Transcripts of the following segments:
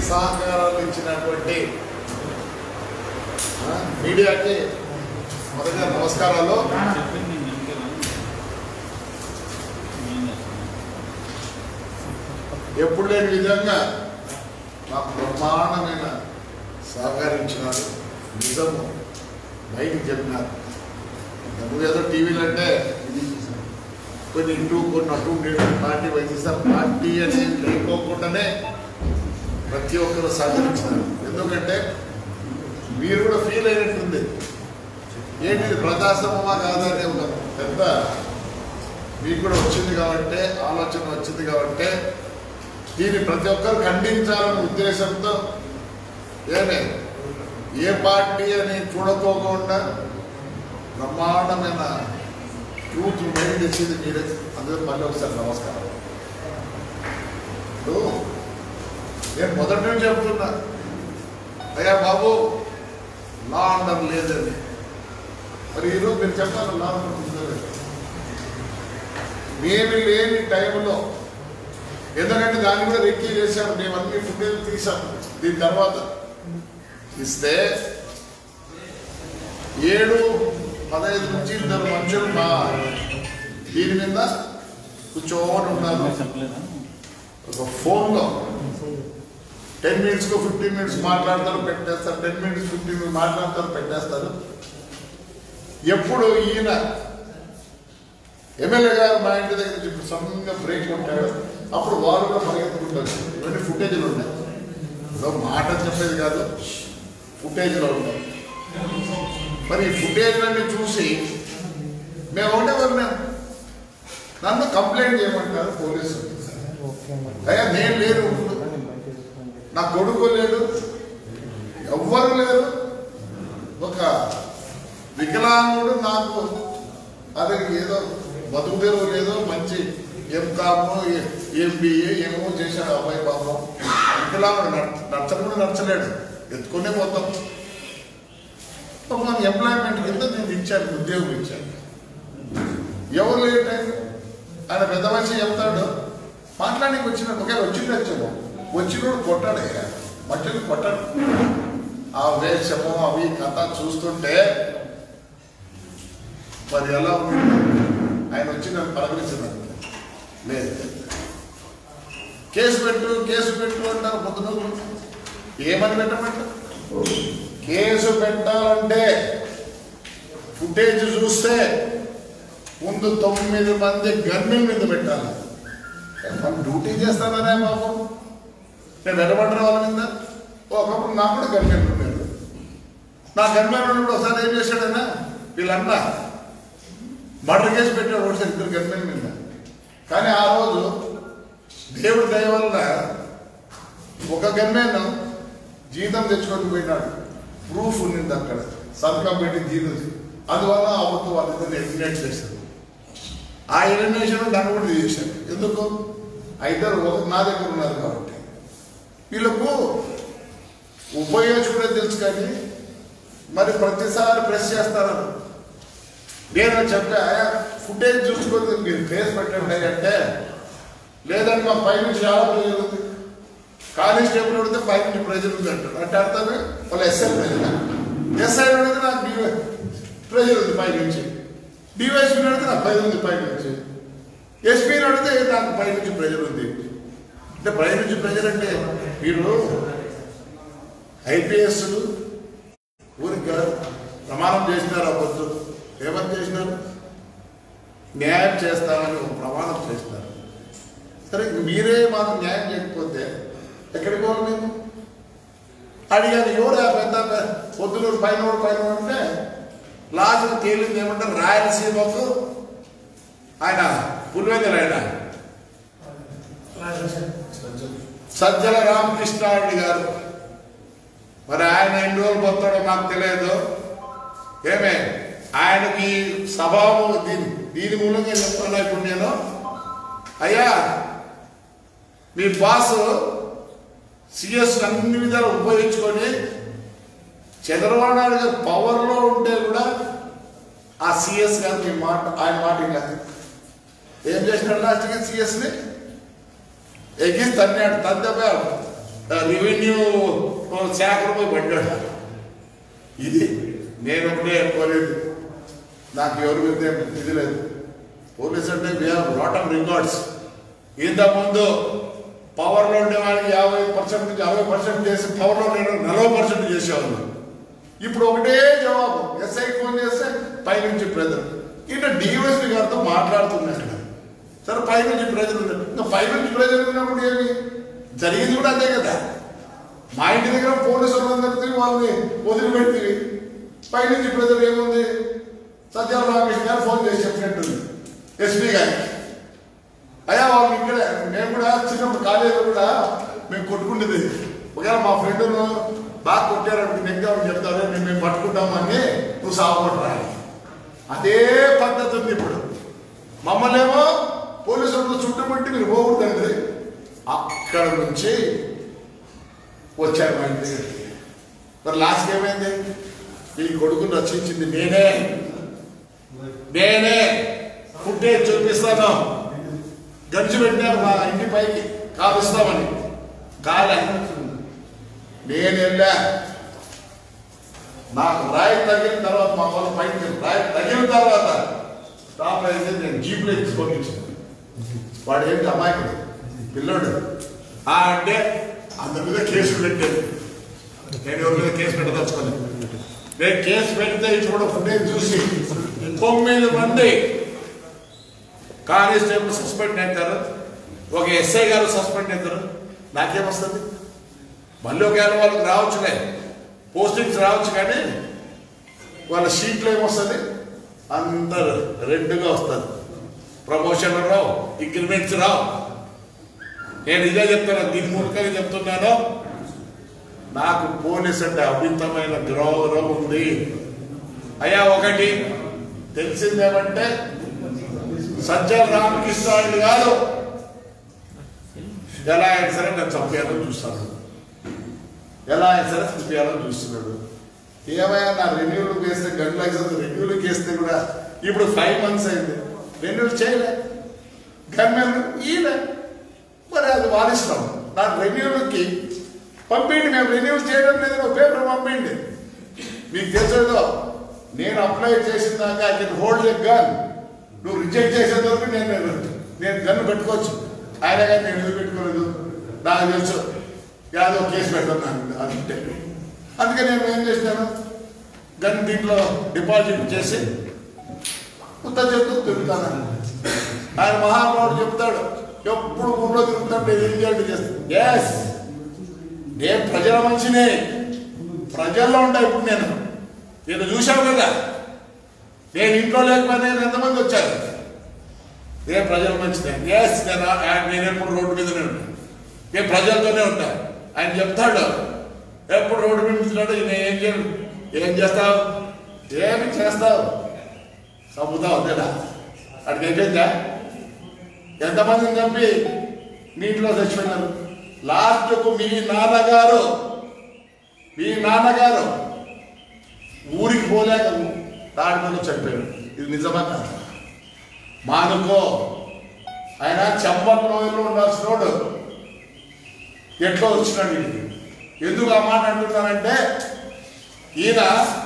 సహకారాలు ఇచ్చినటువంటి ఆ, మీడియాకి మొదటిగా నమస్కారాలు చెప్పింది ఇంకేనా? నేనే. ఎప్పుడు లేని విధంగా నాకు బ్రహ్మాండమైన సహకరించినారు నిజము బయటికి చెప్పినారు నువ్వు ఏదో టీవీలు అంటే కొన్ని ఇటు కొన్ని అటు ఉండేది పార్టీ వైద్య పార్టీ అని లేకోకుండానే ప్రతి ఒక్కరు సహకరించినారు ఎందుకంటే మీరు కూడా ఫీల్ అయినట్టుంది ఏంటి ఇది ప్రజాశ్రమమా కాదా అనే ఒక పెద్ద మీకు కూడా వచ్చింది కాబట్టి ఆలోచన వచ్చింది కాబట్టి దీన్ని ప్రతి ఒక్కరు ఖండించాలనే ఉద్దేశంతో ఏమే ఏ పార్టీ అని చూడకోకుండా బ్రహ్మాండమైన ట్రూత్ మైండ్ తెచ్చింది మీరే అందులో మళ్ళీ ఒకసారి నమస్కారం ఇప్పుడు నేను మొదటి నుంచి చెప్తున్నా అయ్యా బాబు లా ఆర్డర్ లేదని మరి ఈరోజు మీరు చెప్పాలి లా ఆర్డర్ ఉందో లేదో. మేము లేని టైంలో ఎందుకంటే దాన్ని కూడా రెక్కీ చేశాము మేము అన్ని ఫుటేజ్ తీసాము దీని తర్వాత ఇస్తే ఏడు పదహైదు నుంచి ఇద్దరు మనుషులు మా దీని మీద కూర్చోని ఉన్నారు చెప్పలేదా ఒక ఫోన్లో టెన్ మినిట్స్కు ఫిఫ్టీన్ మినిట్స్ మాట్లాడతారు పెట్టేస్తారు టెన్ మినిట్స్ ఫిఫ్టీన్ మినిట్స్ మాట్లాడతారు పెట్టేస్తారు ఎప్పుడు ఈయన ఎమ్మెల్యే గారు మా ఇంటి దగ్గర నుంచి ఇప్పుడు సడన్గా బ్రేక్ ఉంటాడు అప్పుడు వాళ్ళు కూడా పరిగెత్తుకుంటారు ఇవన్నీ ఫుటేజ్లు ఉన్నాయి ఏదో మాట చెప్పేది కాదు ఫుటేజ్లో ఉంటాయి మరి ఈ ఫుటేజ్లన్నీ చూసి మేము ఒకటే మేము నన్ను కంప్లైంట్ చేయమంటారు పోలీసులు అయ్యా నేను లేను నా కొడుకు లేడు ఎవ్వరు లేరు ఒక వికలాంగుడు నాకు అదే ఏదో బతుకు తెరువు లేదో మంచి ఎంకాము ఎంబీఏ ఏమో చేశాడు అబ్బాయి పాపం వికలాంగుడు నడ- నడచను కూడా నడచలేడు ఎత్తుకునే పోతాం పాపం ఎంప్లాయ్మెంట్ కింద నేను ఇచ్చాను ఉద్యోగం ఇచ్చాను ఎవరు లేని టైం ఆయన పెద్ద మనిషి చెప్తాడు మాట్లాడానికి వచ్చినాడు ఒకవేళ వచ్చిండొచ్చేమో వచ్చినోడు కొట్టాడయ్యా మధ్యలో కొట్టాడు ఆ వేషము అవి కథ చూస్తుంటే మరి ఎలా ఉంది ఆయన వచ్చి నన్ను పలకరించినాడు లేదు కేసు పెట్టు కేసు పెట్టు అంటారు పొద్దున ఏమని పెట్టమంటారు కేసు పెట్టాలంటే ఫుటేజ్ చూస్తే ముందు తొమ్మిది మంది గన్మెన్ మీద పెట్టాలి మనం డ్యూటీ చేస్తాననే బాబు నేను వెనబడిన వాళ్ళ మీద ఒకప్పుడు నాకు కూడా గన్మెన్ ఉండేది నా గన్మెన్ ఉన్నప్పుడు ఒకసారి ఏం చేశాడన్నా వీళ్ళన్నా మర్డర్ కేసు పెట్టాడు ఒకసారి ఇద్దరు గన్మెన్ మీద కానీ ఆ రోజు దేవుడి దయ వల్ల ఒక గన్మెన్ జీతం తెచ్చుకొని పోయినాడు ప్రూఫ్ ఉన్నింది అక్కడ సంతకం పెట్టి జీతం అందువల్ల అబద్ధం వాళ్ళిద్దరు ఎలిమినేట్ చేశారు ఆ ఎలిమినేషన్ దాన్ని కూడా చేశారు ఎందుకు ఆ ఇద్దరు ఒక నా దగ్గర ఉన్నారు కాబట్టి వీళ్ళకు ఉపయోగించుకునే తెలుసు కానీ మరి ప్రతిసారి ప్రెస్ చేస్తారు నేను చెప్పా ఫుటేజ్ చూసుకొని మీరు ఫేస్ పెట్టండి అంటే లేదంటే మా పై నుంచి చాలా ప్రెజర్ ఉంది కానిస్టేబుల్ అడిగితే పై నుంచి ప్రెజర్ ఉంది అంటాడు అంటే అర్థమే వాళ్ళ ఎస్ఐ ప్రెజర్ ఎస్ఐ అడిగితే నాకు డివై ప్రెజర్ ఉంది పై నుంచి డివైఎస్పీ అడిగితే నాకు పై ఉంది పై నుంచి ఎస్పీని అడిగితే నాకు పై నుంచి ప్రెజర్ ఉంది అంటే పై నుంచి ప్రెజర్ అంటే మీరు ఐపీఎస్లు ఊరికి కాదు ప్రమాణం చేసినారు అవ్వద్దు ఏమని చేసినారు న్యాయం చేస్తామని ఒక ప్రమాణం చేసినారు సరే ఇంక మీరే మాకు న్యాయం చేయకపోతే ఎక్కడికి పోవాలి మేము అడిగాను ఎవరు ఆ పెద్ద పె- పొద్దునూరు పైన పైన అంటే లాస్ట్ తేలింది ఏమంటారు రాయలసీమకు ఆయన పులివెందులు ఆయన సజ్జల రామకృష్ణారెడ్డి గారు మరి ఆయన ఎన్ని రోజులు పోతాడో నాకు తెలియదు ఏమే ఆయనకి స్వభావం దీని దీని మూలంగా చెప్తున్నా ఇప్పుడు నేను అయ్యా మీ బాస్ సిఎస్ అన్ని విధాలు ఉపయోగించుకొని చంద్రబాబు నాయుడు గారు పవర్లో ఉంటే కూడా ఆ సిఎస్ గారు మీ మాట ఆయన మాట కాదు ఏం చేసినాడు లాస్ట్కి సిఎస్ని ఎగిరి తన్నాడు తద్దపోయాడు రెవెన్యూ శాఖలో పోయి పడ్డాడు ఇది నేను ఒకటే కోరేది నాకు ఎవరి మీద ఏం ఇది లేదు పోలీస్ అంటే వీఆర్ లాట్ ఆఫ్ రికార్డ్స్ ఇంతకుముందు పవర్లో ఉండే వాళ్ళకి యాభై పర్సెంట్ నుంచి అరవై పర్సెంట్ చేసి పవర్లో నేను నలభై పర్సెంట్ చేసేవాళ్ళు ఇప్పుడు ఒకటే జవాబు ఎస్ఐ ఫోన్ చేస్తే పైనుంచి ప్రజలు ఇట్లా డిఎస్పీ గారితో మాట్లాడుతున్నాడు సరే పైనుంచి ప్రజలు ఉన్నారు ఇంకా పైనుంచి ప్రజలు ఉన్నప్పుడు ఏమి జరిగింది కూడా అదే కదా మా ఇంటి దగ్గర పోలీసు వాళ్ళందరికీ వాళ్ళని వదిలిపెట్టి పైనుంచి ప్రజలు ఏముంది సత్యాల రామకృష్ణ గారు ఫోన్ చేసి చెప్పినట్టుంది ఎస్పీ గారికి అయ్యా వాళ్ళు ఇక్కడ మేము కూడా చిన్నప్పుడు కాలేజీలో కూడా మేము కొట్టుకునేది ఒకవేళ మా ఫ్రెండ్ బాగా కొట్టారనుకో నెగ్గామని చెప్తారు నేను మేము పట్టుకుంటామని నువ్వు సాగుకుంటారా అదే పద్ధతి ఉంది ఇప్పుడు మమ్మల్ని ఏమో పోలీసులతో చుట్టుముట్టి మీరు పోకూడదండి అక్కడ నుంచి వచ్చారు మా ఇంటి దగ్గరికి మరి లాస్ట్ ఏమైంది ఈ కొడుకుని రచించింది నేనే నేనే ఫుటేజ్ చూపిస్తాను గంజి పెట్టారు మా ఇంటి పైకి కాలుస్తామని కాలే నేను వెళ్ళా నాకు రాయి తగిలిన తర్వాత మా వాళ్ళ పైకి రాయి తగిలిన తర్వాత టాప్ అయితే నేను జీప్లో తీసుకొని వాడు ఏంటి అమాయకుడు పిల్లోడు ఆ అంటే అందరి మీద కేసు పెట్టాను నేను ఎవరి మీద కేసు పెట్టదలుచుకోలేదు నేను కేసు పెడితే చూడ ఫుటేజ్ చూసి తొమ్మిది మంది కానిస్టేబుల్ సస్పెండ్ అవుతారు ఒక ఎస్ఐ గారు సస్పెండ్ అవుతారు నాకేమొస్తుంది మళ్ళీ ఒకవేళ వాళ్ళకి రావచ్చులే పోస్టింగ్స్ రావచ్చు కానీ వాళ్ళ షీట్లో ఏమొస్తుంది అందరు రెడ్గా వస్తుంది ప్రమోషన్లు రావు ఇంక్రిమెంట్స్ రావు నేను ఇదే చెప్తాను దీని మూలకంగా చెప్తున్నాను నాకు పోలీస్ అంటే అమితమైన గౌరవం ఉంది అయ్యా ఒకటి తెలిసిందేమంటే సజ్జల రామకృష్ణాయుడు గారు ఎలా అయినా సరే నేను చంపేయాలని చూస్తాను ఎలా అయినా సరే చంపేయాలని చూస్తున్నాడు ఏమైనా నా రెన్యూలు వేస్తే గన్ లైసెన్స్ రెన్యూలు వేస్తే కూడా ఇప్పుడు ఫైవ్ మంత్స్ అయింది రెన్యూలు చేయలే గన్మెన్ ఈయన మరి అది వారిస్తాం నా రెన్యూలకి పంపిండి మేము రెన్యూల్ చేయడం లేదు ఒక పేపర్ పంపిండి మీకు తెలుసో నేను అప్లై చేసిన దాకా I can hold a gun నువ్వు రిజెక్ట్ చేసేంత వరకు నేను నేను గన్ను పెట్టుకోవచ్చు ఆయన కానీ నేను ఎందుకు పెట్టుకోలేదు నాకు తెలుసు యాదో కేసు పెడుతున్నాను అంటే అందుకే నేను ఏం చేసినాను గన్ దీంట్లో డిపాజిట్ చేసి కొత్త చేస్తూ తిరుగుతాను ఆయన మహానుభావుడు చెప్తాడు ఎప్పుడు ఊళ్ళో తిరుగుతాడు నేను ఏం చేయాలి చేస్తాను ఎస్ నేను ప్రజల మనిషిని ప్రజల్లో ఉంటా ఇప్పుడు నేను నేను చూశాను కదా నేను ఇంట్లో లేకపోతే నేను ఎంతమంది వచ్చారు నేను ప్రజల మంచిదే ఎస్ నేను ఆ- నేను ఎప్పుడు రోడ్డు మీదనే ఉంటాను నేను ప్రజలతోనే ఉంటా ఆయన చెప్తాడు ఎప్పుడు రోడ్డు మీద ఉంటున్నాడు నేను ఏం చేయను ఏం చేస్తావు ఏమి చేస్తావు చంపుతావు అంతేనా అక్కడికి అయిపోయిందా ఎంతమందిని చంపి నీటిలో చచ్చిపోయినారు లాస్ట్కు మీ నాన్నగారు మీ నాన్నగారు ఊరికి పోలేక తాడి మీద చనిపోయాడు ఇది నిజమా కాదా? మానుకో ఆయన చెంబల్ లోయలో ఉండాల్సినోడు ఎట్లా వచ్చినాడు వీడికి ఎందుకు ఆ మాట అంటున్నానంటే ఈయన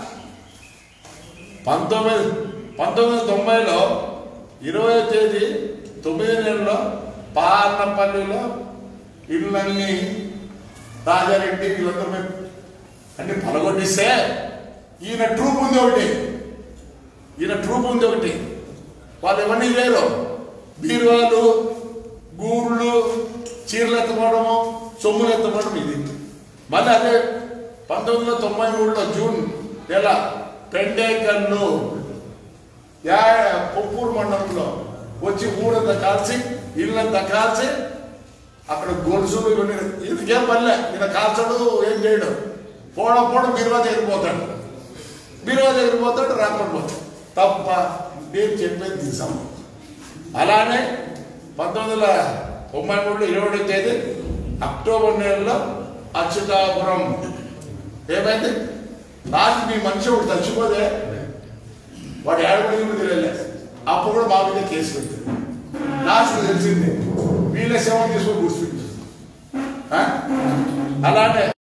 పంతొమ్మిది పంతొమ్మిది వందల తొంభైలో ఇరవై తేదీ తొమ్మిది నెలలో పాలనపల్లిలో ఇళ్ళన్నీ రాజారెడ్డి వీళ్ళందరూ మేము అన్ని పలగొట్టిస్తే ఈయన ట్రూప్ ఉంది ఒకటి ఈయన ట్రూప్ ఉంది ఒకటి వాళ్ళు ఇవన్నీ లేరు బీరువాలు గూళ్ళు చీరలు ఎత్తుకోవడము సొమ్ములు ఎత్తుకోవడం ఇది మళ్ళీ అదే పంతొమ్మిది వందల తొంభై మూడులో జూన్ నెల పెండేకల్లు యా పొప్పూరు మండలంలో వచ్చి ఊరంతా కాల్చి ఇల్లంతా కాల్చి అక్కడ గొలుసులు ఇవన్నీ ఇదికేం పనిలే ఈయన కాల్చడు ఏం చేయడు పోవడం పోవడం బీరువా దగ్గరికి పోతాడు బీరువా దగ్గరికి పోతాడు రాకుండా పోతాడు తప్ప నేను చెప్పేది నిజం అలానే పంతొమ్మిది వందల తొంభై మూడు ఇరవై ఒకటో తేదీ అక్టోబర్ నెలలో అచ్యుతాపురం ఏమైంది నాకు మీ మనిషి ఒకటి చచ్చిపోతే వాడు ఏడబడి కూడా తెలియలే అప్పుడు కూడా మా మీద కేసు పెట్టారు లాస్ట్ తెలిసింది వీళ్ళ శవం తీసుకొని కూర్చుంటారు అలానే